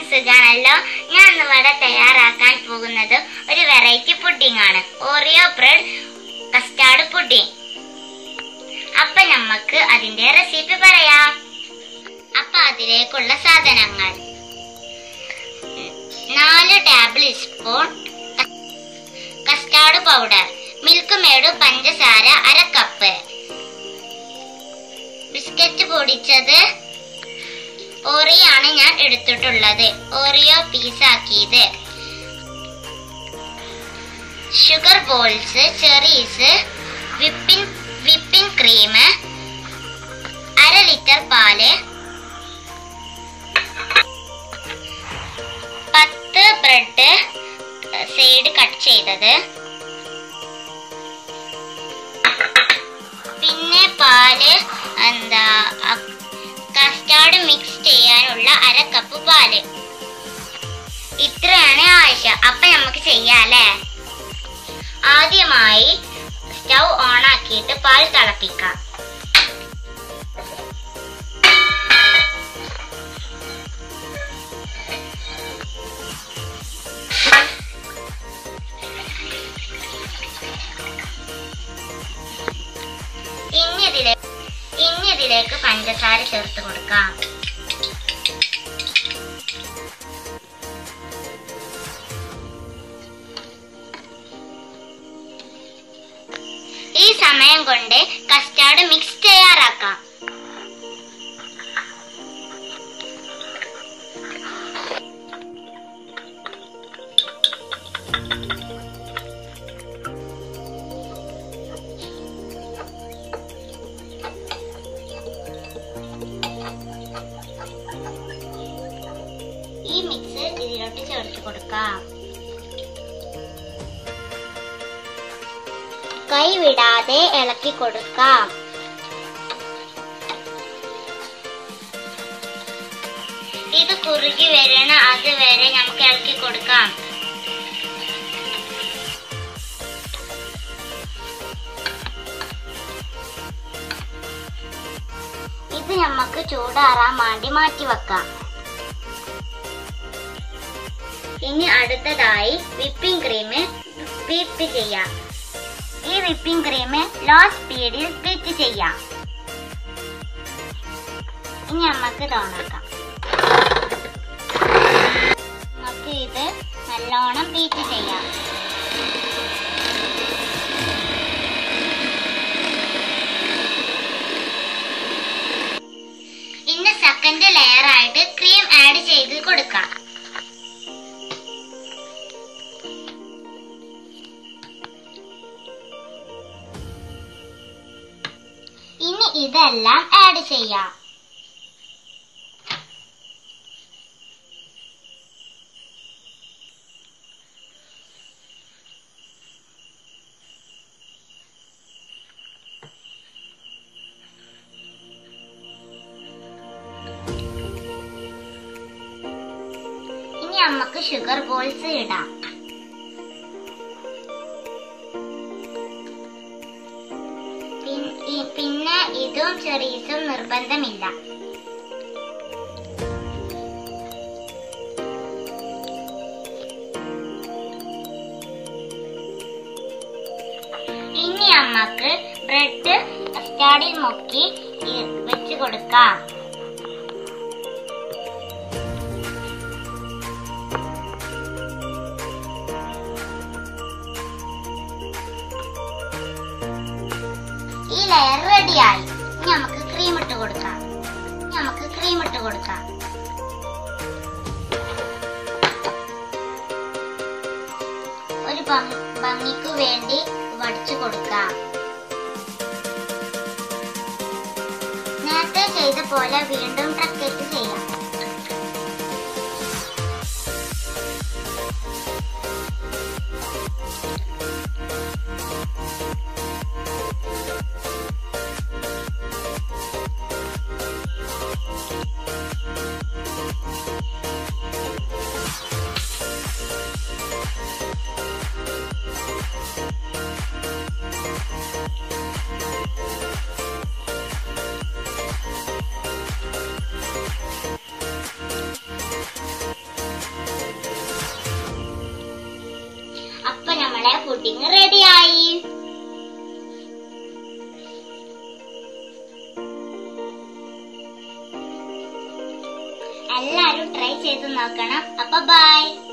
സുഖാണല്ലോ ഞാൻ ഇന്ന് ഇവിടെ തയ്യാറാക്കാൻ പോകുന്നത് ഒരു വെറൈറ്റി പുഡിംഗ് ആണ് ഓറിയോ ബ്രെഡ് കസ്റ്റാർഡ് പുഡിംഗ് അപ്പൊ നമുക്ക് അതിന്റെ റെസിപ്പി പറയാം അപ്പൊ അതിലേക്കുള്ള സാധനങ്ങൾ നാല് tablespoon custard powder Milkmaid പഞ്ചസാര അര കപ്പ് ബിസ്ക്കറ്റ് പൊടിച്ചത് ഓറിയാണ് ഞാൻ എടുത്തിട്ടുള്ളത് ഓറിയോ പീസാക്കിയത് sugar balls cherries whipping whipping cream അര ലിറ്റർ പാല് പത്ത് ബ്രെഡ് സൈഡ് കട്ട് ചെയ്തത് പിന്നെ പാല് എന്താ കസ്റ്റാർഡ് മിക്സ് ചെയ്യാനുള്ള അര കപ്പ് പാല് ഇത്രയാണ് ആവശ്യം അപ്പൊ നമുക്ക് ചെയ്യാല്ലേ ആദ്യമായി സ്റ്റൗ ഓൺ ആക്കിയിട്ട് പാൽ തിളപ്പിക്കാം ഇനി ഇതിലെ ഇനി ഇതിലേക്ക് പഞ്ചസാര ചേർത്ത് കൊടുക്കാം ഈ സമയം കൊണ്ട് കസ്റ്റാർഡ് മിക്സ് തയ്യാറാക്കാം ഈ മിക്സ് ഇതിലോട്ട് ചേർത്ത് കൊടുക്കാം കൈ വിടാതെ ഇളക്കി കൊടുക്കാം ഇത് കുറുകി വരണ അതുവരെ നമുക്ക് ഇളക്കി കൊടുക്കാം ഇത് നമുക്ക് ചൂടാറാൻ വേണ്ടി മാറ്റി വെക്കാം ഇനി അടുത്തതായി വിപ്പിംഗ് ക്രീം ബീറ്റ് ചെയ്യാം ഈ വിപ്പിംഗ് ക്രീം ലോ സ്പീഡിൽ ബീറ്റ് ചെയ്യാം ഇനി നമുക്ക് തോന്നാക്കാം നമുക്ക് ഇത് നല്ലോണം ബീറ്റ് ചെയ്യാം ഇന്ന് സെക്കൻഡ് ലെയർ ആയിട്ട് ക്രീം ആഡ് ചെയ്ത് കൊടുക്കാം ഇനി ഇതെല്ലാം ആഡ് ചെയ്യാം ഇനി നമുക്ക് ഷുഗർ ബോൾസ് ഇടാം പിൻ- ഈ- പിന്നെ ഇതും ചെറീസും നിർബന്ധമില്ല ഇനി അമ്മക്ക് ബ്രെഡ് കസ്റ്റാർഡിൽ മുക്കി ഇ- വെച്ച് കൊടുക്കാം ഈ ലെയർ റെഡിയായി ഇനി നമുക്ക് ക്രീം ഇട്ട് കൊടുക്കാം ഇനി നമുക്ക് ക്രീം ഇട്ട് കൊടുക്കാം ഒരു ഭംഗി- ഭംഗിക്ക് വേണ്ടി വടിച്ചു കൊടുക്കാം നേരത്തെ ചെയ്ത പോലെ വീണ്ടും ട്രക്കറ്റ് ചെയ്യാം എല്ലാരും ട്രൈ ചെയ്ത് നോക്കണം അപ്പൊ ബൈ